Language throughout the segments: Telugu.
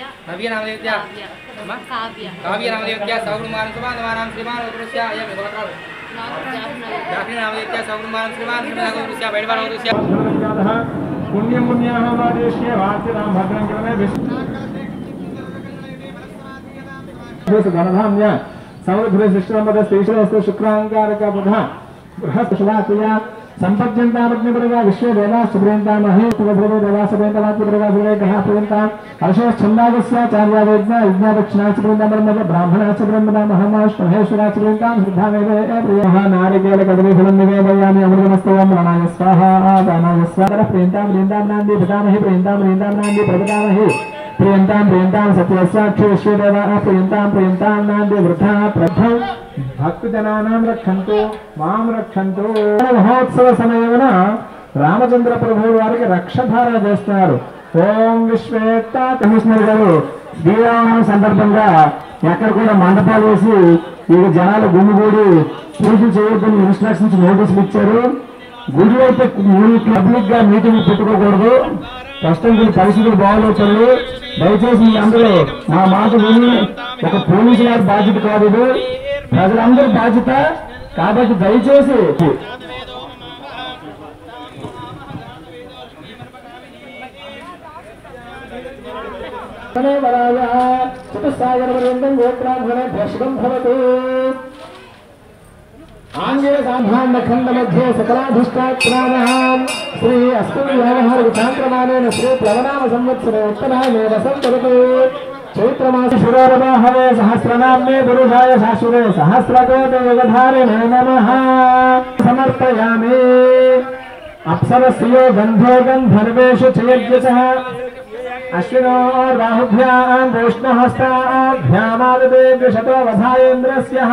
నవ్య నామదేవ్య అమ్మా కావ్య కావ్య నామదేవ్య సౌకుమారం సుమానమానం శ్రీమాన్ ఉద్రుష్య అయ్యా మీ గోత్రాలు నాకు జాహ్నవి జాఫ్రీ నామదేవ్య సౌకుమారం శ్రీమాన్ శ్రీమాన్ ఉద్రుష్య బయటవాడ ఉద్రుష్య పుణ్యం పుణ్యాహ వాదేశ్య వార్తిరాం భద్రం కిరణే విశ్వ గణధాన్య సౌరభ్ర శిష్టంబద శ్రీశ్రేష్ఠ శుక్రాంగారక బుధ బృహత్ శుభాక్రియ సంపద్యంతామగ్నిపరగా విశ్వ దేవాస్ ప్రియంతామహే శుభభ్రవ దేవాస ప్రియంతమాత్మ ప్రగా సురే గ్రహ ప్రియంతాం హర్షోచ్ఛందాగస్యాచార్య వేద్న యజ్ఞాదక్షిణాచ ప్రియంతమర్మద బ్రాహ్మణాచ బ్రహ్మణ మహమాష్ మహేశ్వరాచ ప్రియంతాం శ్రద్ధామేవే ప్రియ నారికేల కదలి ఫలం నివేదయామి అమృతమస్తవం ప్రాణాయ స్వాహ దానాయ స్వాహ ప్రియంతాం ప్రియంతాం నాంది పితామహి ప్రియంతాం ప్రియంతాం నాంది ప్రపితామహి ప్రియంతాం ప్రియంతాం సత్యసాక్షి విశ్వదేవ ప్రియంతాం ప్రియంతాం నాంది వృథా ప్రభం భక్తజనానాం రక్షంతు మాం రక్షంతు మహోత్సవ సమయమున రామచంద్ర ప్రభువు వారికి రక్షధారణ చేస్తున్నారు ఓం విశ్వేత్త కమిషనర్ గారు శ్రీరామనవమి సందర్భంగా ఎక్కడ కూడా మండపాలు వేసి ఇక జనాలు గుమ్మిగూడి పూజలు చేయొద్దని ఇన్స్ట్రక్షన్స్ నోటీసులు ఇచ్చారు గుడిలో అయితే పబ్లిక్ గా మీటింగ్ పెట్టుకోకూడదు కష్టం కొన్ని పరిస్థితులు బాగోలేదు దయచేసి మీ అందరూ నా మాట విని ఒక పోలీసు గారి బాధ్యత కాదు ఇది ప్రజలందరూ బాధ్యత కాబట్టి దయచేసి చతుస్సాగరపర్యంతం గోత్రాభ్రణ భ్రష్టం భవతు ఆంజనేయ సాంభాండ ఖండ మధ్య సకలాధిష్టాత్రాణం శ్రీ అస్మిన్ వ్యవహార విచాంత్రమానేన శ్రీ ప్లవనామ సంవత్సరే ఉత్తరాయణే వసంత ఋతు చైత్రమాస శిరోరమాహవే సహస్రనామ్నే పురుషాయ శాశ్వతే సహస్రకోటి యుగధారిణే నమః సమర్పయామి అప్సరస్యో గంధో గంధర్వేషు చయజ్ఞచః అశ్వినో రాహుభ్యాం వైష్ణహస్తాభ్యామాదదే ద్విషతో వధాయేంద్రస్యః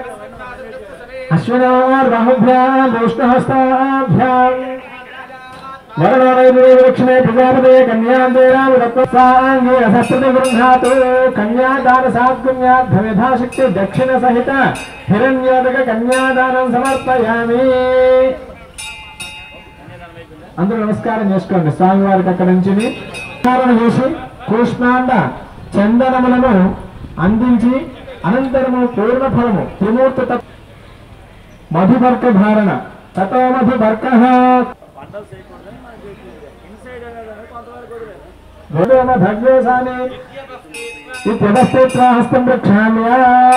అశ్వినార్బాహుభ్యాం వైష్ణహస్తాభ్యాం వరణోదక్షిణే ప్రజాపతే కన్యాదేరాముదత్సాంగే రసస్పతి గృహాతు కన్యాదాన సాత్పుణ్యాద్ధవిధాశక్తి దక్షిణ సహిత హిరణ్యోదక కన్యాదానం సమర్పయామి అందరూ నమస్కారం చేసుకోండి స్వామివారికి అక్కడి నుంచి నమస్కారం చేసి కూష్మాండ చందనములను అందించి అనంతరము పూర్ణ ఫలము త్రిమూర్త తత్వ మధుబర్క ధారణ తతో మధుబర్క భగ్వేశాని ఇత్యదస్తేత్రాహస్తం రక్షామ్యా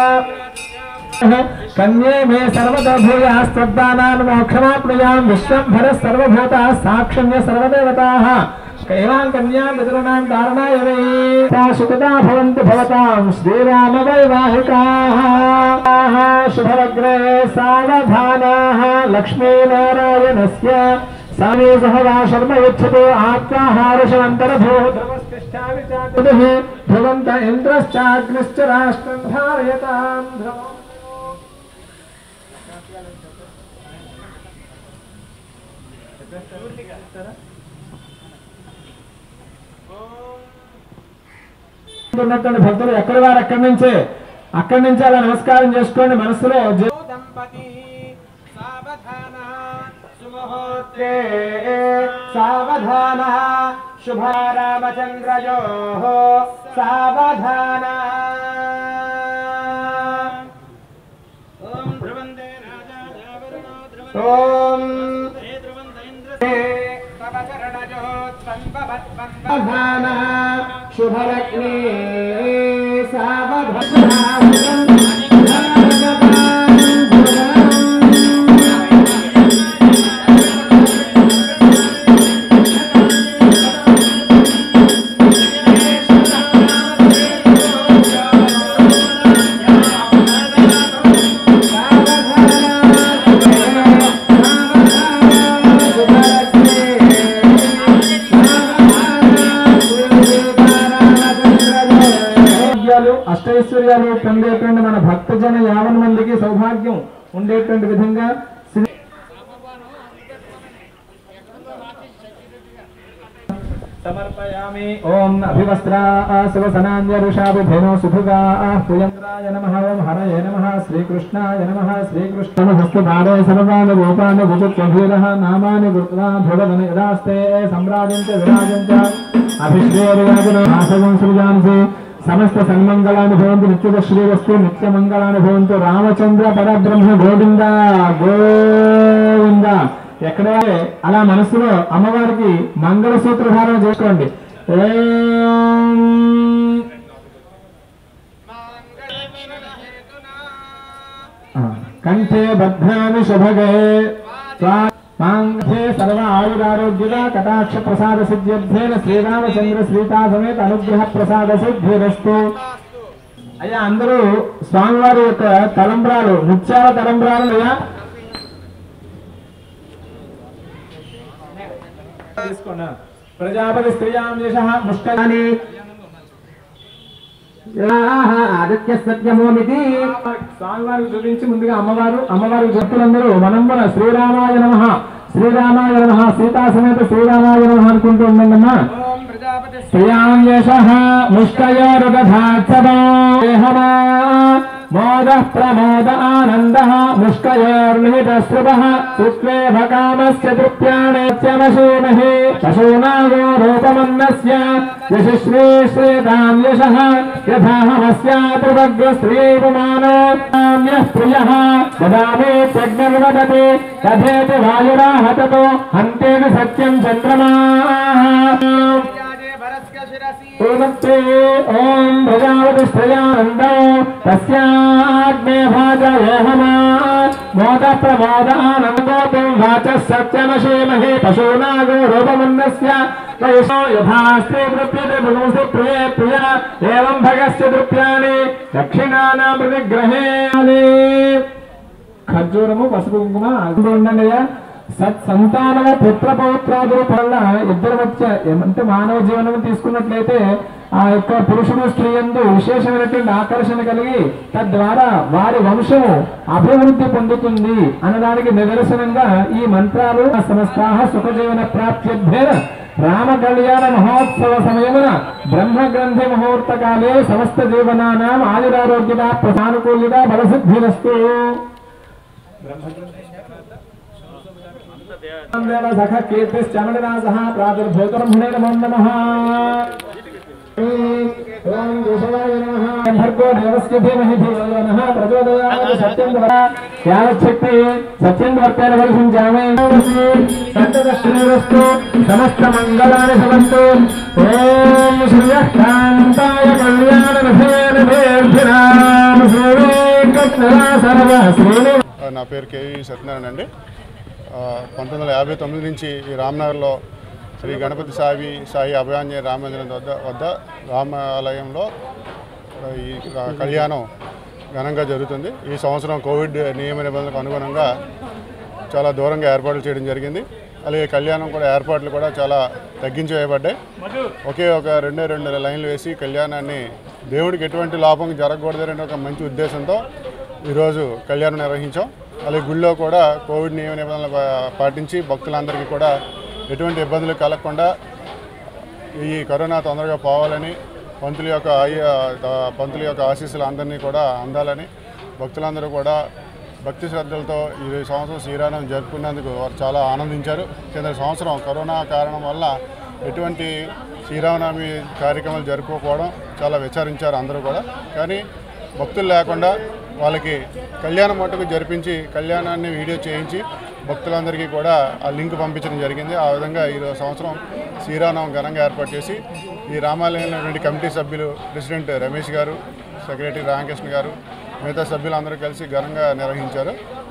కన్యే మే సర్వదా భూయాస్తద్దానాన్ మోక్షమాప్నుయాం విశ్వంభర సర్వభూత సాక్షిణ్య సర్వదేవతాః కైవాం కన్యా పితॄణాం ధారణాయ వై సుఖదా భవంతు భవతాం శ్రీరామ వైవాహికాః శుభవగ్రే సావధానాః లక్ష్మీనారాయణస్య సామే సహ వా శర్మ యచ్చతో ఆత్మాహారశమంతరభూ ధ్రువస్తిష్టామి చాతుః ధ్రువంత ఇంద్రశ్చాగ్నిశ్చ రాష్ట్రం ధారయతాం ధ్రువం ఉన్నటువంటి భక్తులు ఎక్కడి వారు అక్కడి నుంచే అక్కడి నుంచి అలా నమస్కారం చేసుకోండి మనసులో జై- దంపతి సావధాన సుముహూర్తే సావధాన శుభ రామచంద్రజో సావధాన ఓం ధ్రువందే రాజా జావరుణో ధ్రువందే ఓం ధ్రువంత ఇంద్రస్తే తవ చరణజోత్సంభవత్వంభ సావధాన శుభలగ్నే సావధాన సౌభాగ్యాలు అష్టైశ్వర్యాలు పొందేటువంటి మన భక్తజన యావన్ మందికి సౌభాగ్యం ఉండేటువంటి విధంగా శ్రీ సమర్పయామి ఓం అభివస్త్రా శివసనాన్యరుషాభిధేనో సుభుగా పుయంద్రాయ నమః ఓం హరయే నమః శ్రీకృష్ణాయ నమః శ్రీకృష్ణ హస్తధారే సర్వాణి రూపాన్ని భుజత్వభీరः నామాని గుర్త్వా భగవన్ యదాస్తే సమ్రాజం చ విరాజం చ అభిశ్రేయరాజన ఆసవం సృజాంసి సమస్త సన్మంగళాన్ని భవంతు నిత్యద శ్రీవస్తు నిత్యమంగళాన్ని భవంతు రామచంద్ర పరబ్రహ్మ గోవింద గోవింద ఎక్కడే అలా మనసులో అమ్మవారికి మంగళసూత్ర ధారణ చేసుకోండి ఓం ఆ, కంఠే బధ్నామి శుభగే స్వా- మాంగే సర్వ ఆయురారోగ్యద కటాక్ష ప్రసాద సిద్ధ్యర్థేన శ్రీరామచంద్ర సీతా సమేత అనుగ్రహ ప్రసాద సిద్ధిరస్తు అయ్యా అందరూ స్వామివారి యొక్క తలంబ్రాలు ముత్యాల తలంబ్రాలు అయ్యా తీసుకున్నా ప్రజాపతి స్త్రీయాం యశ ముష్కయాని ఆదిత్య సత్యమోమితి స్వామివారికి చూపించి ముందుగా అమ్మవారు అమ్మవారి భక్తులందరూ మనంబర శ్రీరామాయ నమ శ్రీరామాయ నమ సీతా సమేత శ్రీరామాయ నమ అనుకుంటూ ఉండండమ్మా ఓం ప్రజాపతి శ్రియాం యశ ముష్కయోరుదధాత్సమోహమా మోద ప్రమోద ఆనంద ముష్కయోర్నిహిత శ్రుభ సుత్వేవ కామస్య తృప్యాణేత్యమశీమహే పశూనాగో రూపమన్నస్య యశశ్రీ శ్రీతాం యశః యథాహమస్యాతృవగ్ర శ్రీపుమానో కామ్యః ప్రియః దదామి ప్రజ్ఞర్వదతి తథేతి వాయురా హతతో హంతేతి సత్యం చంద్రమా రాజే భరస్క శిరసి పూర్ణత్వే ఓం ప్రజావతి శ్రయానందో తస్యాగ్నే భాజయేహమా మోద ప్రమోద ఆనందోతం వాచ సత్యమశీమహే పశూనాగో రూపమన్నస్య వయసో యథాస్తి వృత్యతే భగవంసి ప్రియే ప్రియ ఏవం భగస్య దృప్యాణి దక్షిణానా ప్రతిగ్రహే ఖర్జూరము పసుపు కుంకుమ అందులో ఉండండి అయ్యా సత్ సంతానము పుత్ర పౌత్రాదుల వల్ల ఇద్దరు మధ్య అంటే మానవ జీవనం తీసుకున్నట్లయితే ఆ యొక్క పురుషుడు స్త్రీ యందు విశేషమైనటువంటి ఆకర్షణ కలిగి తద్వారా వారి వంశము అభివృద్ధి పొందుతుంది అనడానికి నిదర్శనంగా ఈ మంత్రాలు సమస్తాహ సుఖజీవన ప్రాప్త్యర్థేన రామ కళ్యాణ మహోత్సవ సమయమున బ్రహ్మ గ్రంథి ముహూర్త కాలే సమస్త జీవనానాం ఆయురారోగ్యత ప్రసానుకూల్యత బలసిద్ధిరస్తు దేవ సఖ కీర్తిశ్చమడినా సహ ప్రాదుర్భూతబ్రహ్మణే నమో నమః ఓం కేశవాయ నమః భర్గో దేవస్య ధీమహి ధియో యో నః ప్రచోదయాత్ సత్యం వర యావచ్చక్తి సత్యం వర్తేన వరిషించామి సంతత శ్రీరస్తు సమస్త మంగళాని భవంతు ఓం శ్రీయకాంతాయ కళ్యాణ రథేన దేర్భిరామ శ్రీ సర్వ శ్రీని నా పేరు కేవి సత్యనారాయణ అండి ఆ, పంతొమ్మిది వందల యాభై తొమ్మిది నుంచి ఈ రామ్నగర్లో శ్రీ గణపతి సాయి సాయి అభయాంజనేయ రామేంద్ర వద్ద వద్ద రామాలయంలో ఆ, ఈ రా- కళ్యాణం ఘనంగా జరుగుతుంది ఈ సంవత్సరం కోవిడ్ నియమ నిబంధనలకు అనుగుణంగా చాలా దూరంగా ఏర్పాట్లు చేయడం జరిగింది అలాగే కళ్యాణం కూడా ఏర్పాట్లు కూడా చాలా తగ్గించి వేయబడ్డాయి ఒకే ఒక రెండే రెండు లైన్లు వేసి కళ్యాణాన్ని దేవుడికి ఎటువంటి లోపం జరగకూడదనే ఒక మంచి ఉద్దేశంతో ఈరోజు కళ్యాణం నిర్వహించాం అలాగే గుళ్ళో కూడా కోవిడ్ నియమ నిబంధనలు పా- పాటించి భక్తులందరికీ కూడా ఎటువంటి ఇబ్బందులు కలగకుండా ఈ కరోనా తొందరగా పోవాలని పంతుల యొక్క ఆయ- ఆ, పంతుల యొక్క ఆశీస్సులు అందరినీ కూడా అందాలని భక్తులందరూ కూడా భక్తి శ్రద్ధలతో ఈ సంవత్సరం శ్రీరామం జరుపుకున్నందుకు వారు చాలా ఆనందించారు కింద సంవత్సరం కరోనా కారణం వల్ల ఎటువంటి శ్రీరామనవమి కార్యక్రమాలు జరుపుకోకపోవడం చాలా విచారించారు అందరూ కూడా కానీ భక్తులు లేకుండా వాళ్ళకి కళ్యాణం మట్టుకు జరిపించి కళ్యాణాన్ని వీడియో చేయించి భక్తులందరికీ కూడా ఆ లింక్ పంపించడం జరిగింది ఆ విధంగా ఈ సంవత్సరం శ్రీరామనవం ఘనంగా ఏర్పాటు చేసి ఈ రామాలయంలో ఉన్నటువంటి కమిటీ సభ్యులు ప్రెసిడెంట్ రమేష్ గారు సెక్రటరీ రామకృష్ణ గారు మిగతా సభ్యులందరూ కలిసి ఘనంగా నిర్వహించారు